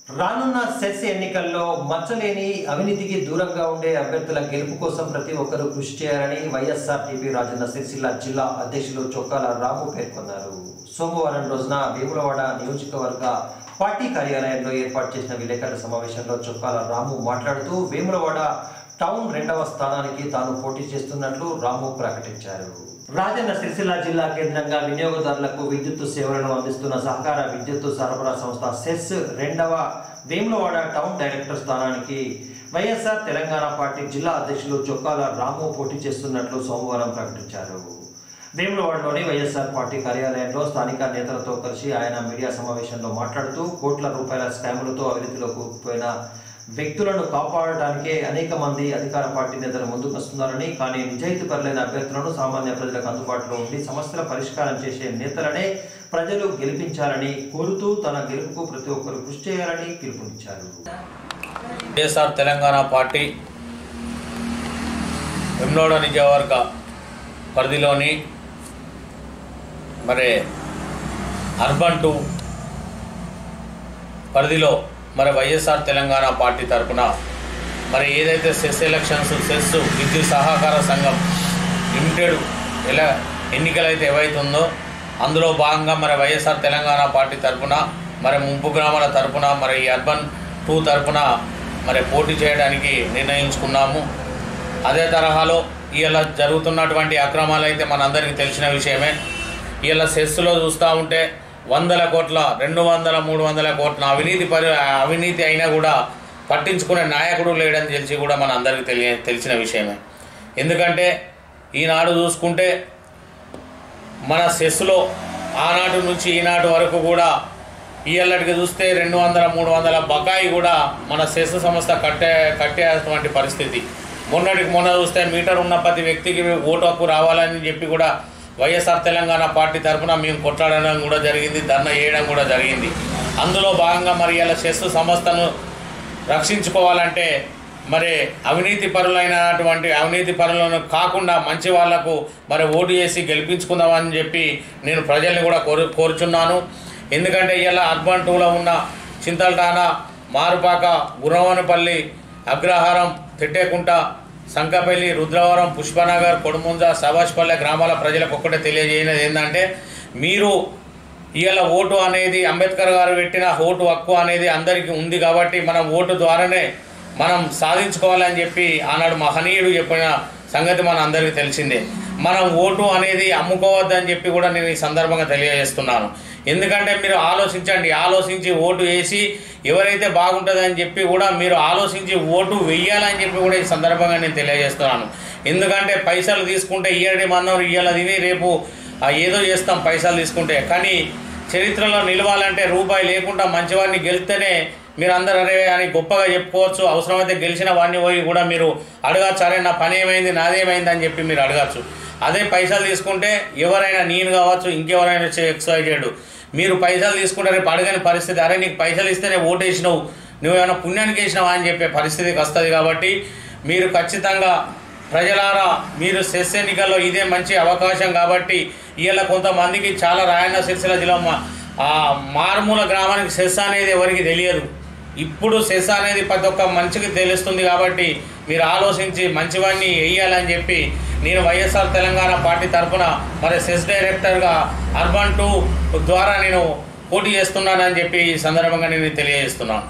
రానున్న సెస్ ఎన్నికల్లో మచ్చలేని అవినీతికి దూరంగా ఉండే అభ్యర్థుల గెలుపు కోసం ప్రతి ఒక్కరూ కృషి చేయాలని వైఎస్ఆర్ టీపీ రాజన్న సిరిసిల్ల జిల్లా అధ్యక్షులు చొక్కాల రాము పేర్కొన్నారు సోమవారం రోజున వేములవాడ నియోజకవర్గ పార్టీ కార్యాలయంలో ఏర్పాటు చేసిన విలేకరుల సమావేశంలో చొక్కాల రాము మాట్లాడుతూ వేములవాడ టౌన్ రెండవ స్థానానికి తాను పోటీ చేస్తున్నట్లు రాము ప్రకటించారు రాజన్న సిరిసిల్ల జిల్లా కేంద్రంగా వినియోగదారులకు విద్యుత్ సేవలను అందిస్తున్న సహకార విద్యుత్ సరఫరా సంస్థ సెస్ రెండవ వేములవాడ టౌన్ డైరెక్టర్ స్థానానికి వైఎస్ఆర్ తెలంగాణ పార్టీ జిల్లా అధ్యక్షులు చొక్కాల రాము పోటీ చేస్తున్నట్లు సోమవారం ప్రకటించారు వేములవాడలోని వైఎస్ఆర్ పార్టీ కార్యాలయంలో స్థానిక నేతలతో కలిసి ఆయన మీడియా సమావేశంలో మాట్లాడుతూ కోట్ల రూపాయల స్కాములతో అవినీతిలోకి పోయిన వ్యక్తులను కాపాడటానికే అనేక మంది అధికార పార్టీ నేతలు ముందుకొస్తున్నారని కానీ నిజాయితీ పరులైన అభ్యర్థులను సామాన్య ప్రజలకు అందుబాటులో ఉండి సమస్యల పరిష్కారం చేసే నేతలనే ప్రజలు గెలిపించాలని కోరుతూ తన గెలుపుకు ప్రతి ఒక్కరు కృషి చేయాలని పిలుపునిచ్చారు వైఎస్ఆర్ తెలంగాణ పార్టీ వెమ్లోడ నియోజకవర్గ పరిధిలోని మరి అర్బన్ టూ పరిధిలో మరి వైఎస్ఆర్ తెలంగాణ పార్టీ తరఫున మరి ఏదైతే సెస్ ఎలక్షన్స్ సెస్ విద్యుత్ సహకార సంఘం లిమిటెడ్ ఎలా ఎన్నికలైతే ఏవైతుందో అందులో భాగంగా మరి వైఎస్ఆర్ తెలంగాణ పార్టీ తరఫున మరి ముంపు గ్రామాల తరఫున మరి ఈ అర్బన్ టూ తరఫున మరి పోటీ చేయడానికి నిర్ణయించుకున్నాము అదే తరహాలో ఇలా జరుగుతున్నటువంటి అక్రమాలు అయితే మనందరికీ తెలిసిన విషయమే ఇలా సెస్సులో చూస్తూ ఉంటే వందల కోట్ల రెండు వందల మూడు వందల కోట్ల అవినీతి పరి అవినీతి అయినా కూడా పట్టించుకునే నాయకుడు లేడని తెలిసి కూడా మన అందరికీ తెలియ తెలిసిన విషయమే ఎందుకంటే ఈనాడు చూసుకుంటే మన సెస్సులో ఆనాటి నుంచి ఈనాటి వరకు కూడా ఇయ్యల్లటికి చూస్తే రెండు వందల మూడు వందల బకాయి కూడా మన సెస్ సంస్థ కట్టే కట్టేటువంటి పరిస్థితి మొన్నటికి మొన్న చూస్తే మీటర్ ఉన్న ప్రతి వ్యక్తికి ఓటు హక్కు రావాలని చెప్పి కూడా వైఎస్ఆర్ తెలంగాణ పార్టీ తరఫున మేము కొట్లాడడం కూడా జరిగింది ధర్నా చేయడం కూడా జరిగింది అందులో భాగంగా మరి ఇలా సెస్ సంస్థను రక్షించుకోవాలంటే మరి అవినీతి పరులైనటువంటి అవినీతి పరులను కాకుండా మంచి వాళ్లకు మరి ఓటు చేసి గెలిపించుకుందామని చెప్పి నేను ప్రజల్ని కూడా కోరు కోరుచున్నాను ఎందుకంటే ఇలా అర్బన్ టూలో ఉన్న చింతల్టానా మారుపాక గురవనపల్లి అగ్రహారం తిట్టేకుంట సంకపల్లి రుద్రవరం పుష్పనగర్ కొడుముంజ సవాష్పల్లె గ్రామాల ప్రజలకు ఒక్కటే తెలియజేయనది ఏంటంటే మీరు ఇవాళ ఓటు అనేది అంబేద్కర్ గారు పెట్టిన ఓటు హక్కు అనేది అందరికీ ఉంది కాబట్టి మనం ఓటు ద్వారానే మనం సాధించుకోవాలని చెప్పి ఆనాడు మహనీయుడు చెప్పిన సంగతి మన అందరికీ తెలిసిందే మనం ఓటు అనేది అమ్ముకోవద్దని చెప్పి కూడా నేను ఈ సందర్భంగా తెలియజేస్తున్నాను ఎందుకంటే మీరు ఆలోచించండి ఆలోచించి ఓటు వేసి ఎవరైతే బాగుంటుందని చెప్పి కూడా మీరు ఆలోచించి ఓటు వెయ్యాలని చెప్పి కూడా ఈ సందర్భంగా నేను తెలియజేస్తున్నాను ఎందుకంటే పైసలు తీసుకుంటే ఇయ్యడి మనం ఇయ్యాల తిని రేపు ఆ, ఏదో చేస్తాం పైసలు తీసుకుంటే కానీ చరిత్రలో నిలవాలంటే రూపాయి లేకుండా మంచివాడిని గెలిస్తేనే మీరు అందరు అరే అని గొప్పగా చెప్పుకోవచ్చు అవసరమైతే గెలిచిన వాడిని పోయి కూడా మీరు అడగచ్చు అరే నా పని ఏమైంది నాదేమైంది అని చెప్పి మీరు అడగచ్చు అదే పైసలు తీసుకుంటే ఎవరైనా నేను కావచ్చు ఇంకెవరైనా ఎక్సైజ్ చేయడు మీరు పైసలు తీసుకుంటే రేపు అడగని పరిస్థితి అరే నీకు పైసలు ఇస్తేనే ఓటేసినావు నువ్వేమైనా పుణ్యానికి వేసినావా అని చెప్పే పరిస్థితికి వస్తుంది కాబట్టి మీరు ఖచ్చితంగా ప్రజలారా మీరు సెస్ ఎన్నికల్లో ఇదే మంచి అవకాశం కాబట్టి ఇవాళ కొంతమందికి చాలా రాయన్న సిరిసిల్ల జిల్లా మా- ఆ మారుమూల గ్రామానికి సెస్ అనేది ఎవరికి తెలియదు ఇప్పుడు సెస్ అనేది ప్రతి ఒక్క మనిషికి తెలుస్తుంది కాబట్టి మీరు ఆలోచించి మంచివాడిని వేయాలని చెప్పి నేను వైఎస్ఆర్ తెలంగాణ పార్టీ తరఫున మరి సెస్ డైరెక్టర్గా అర్బన్ టూ ద్వారా నేను పోటీ చేస్తున్నానని చెప్పి ఈ సందర్భంగా నేను తెలియజేస్తున్నాను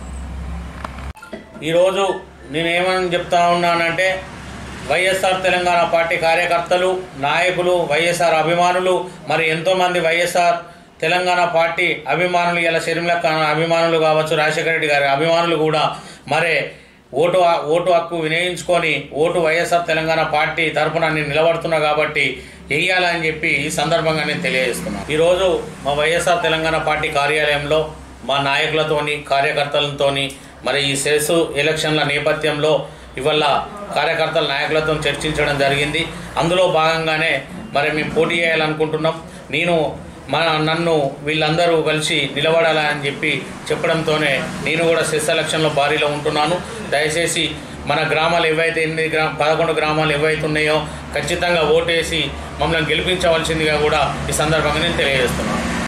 ఈరోజు నేను ఏమని చెప్తా ఉన్నానంటే వైఎస్ఆర్ తెలంగాణ పార్టీ కార్యకర్తలు నాయకులు వైఎస్ఆర్ అభిమానులు మరి ఎంతోమంది వైఎస్ఆర్ తెలంగాణ పార్టీ అభిమానులు ఇలా షర్మిల ఖాన్ అభిమానులు కావచ్చు రాజశేఖర రెడ్డి గారి అభిమానులు కూడా మరి ఓటు ఓటు హక్కు వినియోగించుకొని ఓటు వైఎస్ఆర్ తెలంగాణ పార్టీ తరఫున నేను నిలబడుతున్నా కాబట్టి వేయాలని చెప్పి ఈ సందర్భంగా నేను తెలియజేస్తున్నాను ఈరోజు మా వైఎస్ఆర్ తెలంగాణ పార్టీ కార్యాలయంలో మా నాయకులతోని కార్యకర్తలతోని మరి ఈ సెస్ ఎలక్షన్ల నేపథ్యంలో ఇవాళ కార్యకర్తల నాయకులతో చర్చించడం జరిగింది అందులో భాగంగానే మరి మేము పోటీ చేయాలనుకుంటున్నాం నేను మన నన్ను వీళ్ళందరూ కలిసి నిలబడాలని చెప్పి చెప్పడంతోనే నేను కూడా సెస్ ఎలక్షన్లో భారీలో ఉంటున్నాను దయచేసి మన గ్రామాలు ఏవైతే ఎనిమిది గ్రా పదకొండు గ్రామాలు ఏవైతే ఉన్నాయో ఖచ్చితంగా ఓటేసి మమ్మల్ని గెలిపించవలసిందిగా కూడా ఈ సందర్భంగా నేను తెలియజేస్తున్నాను